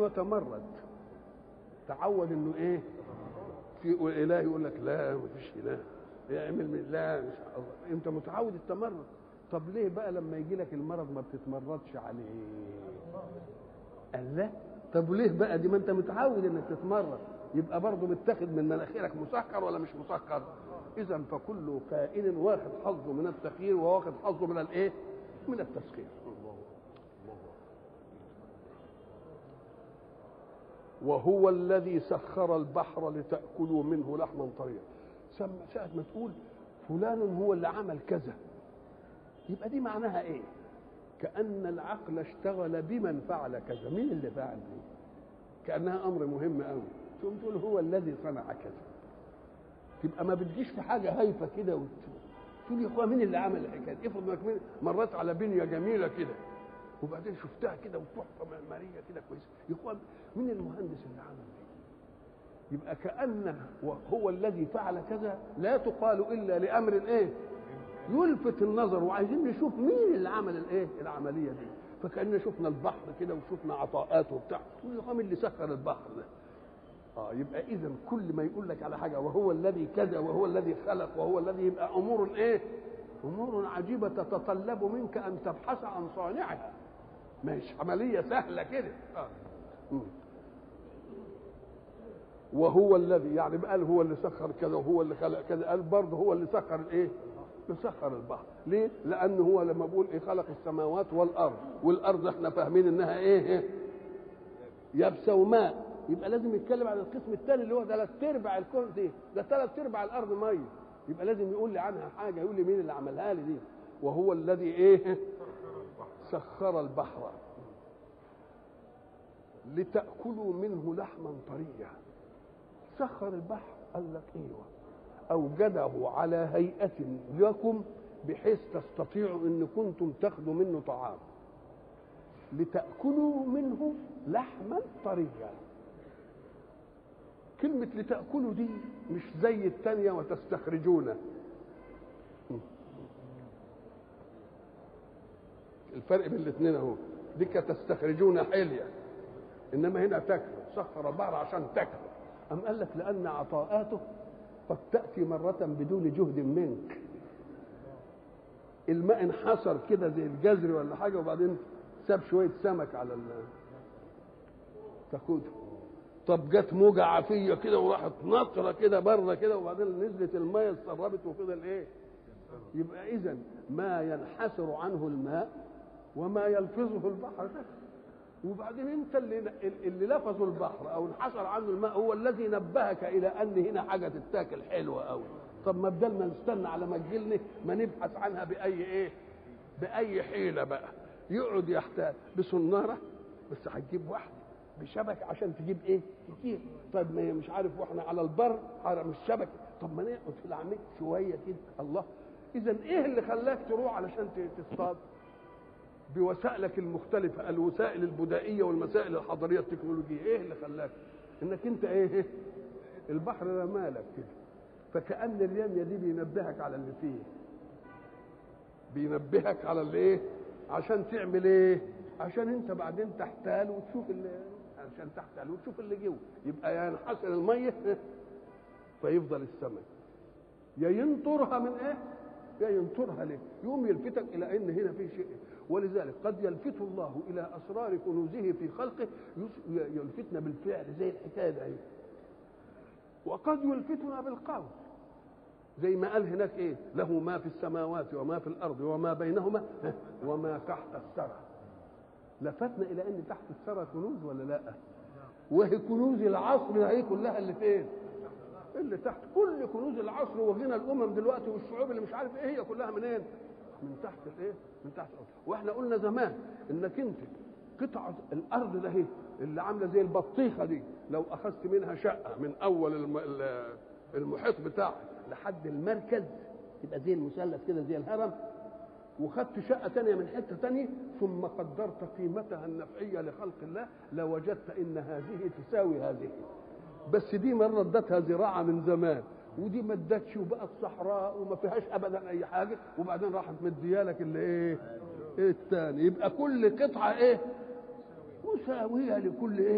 تمرد تعود انه ايه في اله يقول لك لا مفيش اله يعمل من لا مش الله انت متعود التمرد طب ليه بقى لما يجي لك المرض ما بتتمردش عليه قال لا طب ليه بقى دي ما انت متعود انك تتمرد يبقى برضه متاخد من مناخيرك مسكر ولا مش مسكر اذا فكل كائن واخد حظه من التخيير وواخد حظه من الايه من التسخير وهو الذي سخر البحر لتأكلوا منه لحما طريا ساعة ما تقول فلان هو اللي عمل كذا يبقى دي معناها ايه كأن العقل اشتغل بمن فعل كذا مين اللي فعل دي كأنها أمر مهم قوي تقوم تقول هو الذي صنع كذا تبقى ما بتجيش في حاجة هايفة كده وت... تقول يا اخويا مين اللي عمل الحكايه دي؟ افرض انك مريت على بنيه جميله كده وبعدين شفتها كده وتحفه معماريه كده كويسه يا اخوان مين المهندس اللي عمل دي يبقى كان هو الذي فعل كذا لا تقال الا لامر ايه يلفت النظر وعايزين نشوف مين اللي عمل الايه العمليه دي فكاننا شفنا البحر كده وشفنا عطاءاته وبتاع تقول يا مين اللي سخر البحر ده اه يبقى اذا كل ما يقول لك على حاجه وهو الذي كذا وهو الذي خلق وهو الذي يبقى امور ايه امور عجيبه تتطلب منك ان تبحث عن صانعها مش عمليه سهله كده آه. وهو الذي يعني قال هو اللي سخر كذا وهو اللي خلق كذا قال برضه هو اللي سخر الايه سخر البحر ليه لانه هو لما بقول ايه خلق السماوات والارض والارض احنا فاهمين انها ايه يابسه وماء يبقى لازم يتكلم عن القسم الثاني اللي هو ثلاث ارباع الكون دي ده ثلاث ارباع الارض ميه يبقى لازم يقول لي عنها حاجه يقول لي مين اللي عملها لي دي وهو الذي ايه سخر البحر لتاكلوا منه لحما طريا سخر البحر قال لك ايوه اوجده على هيئه لكم بحيث تستطيعوا ان كنتم تاخذوا منه طعام لتاكلوا منه لحما طريا كلمة لتأكلوا دي مش زي الثانية وتستخرجونه الفرق بين الاثنين اهو دي تستخرجون حلية انما هنا تاكلوا سخر البحر عشان تاكلوا أم قال لك لأن عطاءاته قد تأتي مرة بدون جهد منك الماء انحصر كده زي الجزر ولا حاجة وبعدين ساب شوية سمك على ال تاخده طب جت موجة عافية كده وراحت نطرة كده بره كده وبعدين نزلت المية اتسربت وفضل ايه؟ يبقى إذا ما ينحسر عنه الماء وما يلفظه البحر ده وبعدين انت اللي اللي لفظوا البحر او انحسر عنه الماء هو الذي نبهك الى ان هنا حاجه تتاكل حلوه قوي طب ما بدل ما نستنى على ما تجيلنا ما نبحث عنها باي ايه باي حيله بقى يقعد يحتاج بصناره بس هتجيب واحده بشبكه عشان تجيب ايه كتير طب ما مش عارف واحنا على البر مش شبكه طب ما نقعد في العميق شويه كده الله اذا ايه اللي خلاك تروح علشان تصطاد بوسائلك المختلفة الوسائل البدائية والمسائل الحضارية التكنولوجية ايه اللي خلاك انك انت ايه البحر رمالك كده فكأن اليمية دي بينبهك على اللي فيه بينبهك على اللي ايه عشان تعمل ايه عشان انت بعدين تحتال وتشوف اللي عشان تحتال وتشوف اللي جوه يبقى ينحسر المية فيفضل السمك يا ينطرها من ايه يا ينطرها ليه يقوم يلفتك الى ان هنا في شيء ولذلك قد يلفت الله الى اسرار كنوزه في خلقه يلفتنا بالفعل زي الحكايه دي وقد يلفتنا بالقول زي ما قال هناك ايه له ما في السماوات وما في الارض وما بينهما وما تحت الثرى لفتنا الى ان تحت الثرى كنوز ولا لا وهي كنوز العصر هي كلها اللي فين اللي تحت كل كنوز العصر وغنى الامم دلوقتي والشعوب اللي مش عارف ايه هي كلها منين إيه؟ من تحت الايه من تحت الارض واحنا قلنا زمان انك انت قطعه الارض ده هي اللي عامله زي البطيخه دي لو اخذت منها شقه من اول المحيط بتاعك لحد المركز يبقى زي المثلث كده زي الهرم وخدت شقة تانية من حتة تانية ثم قدرت قيمتها النفعية لخلق الله لوجدت إن هذه تساوي هذه بس دي مرة ادتها زراعة من زمان ودي ما ادتش وبقت صحراء وما فيهاش ابدا اي حاجه وبعدين راحت مديالك اللي ايه الثاني يبقى كل قطعه ايه مساويه لكل ايه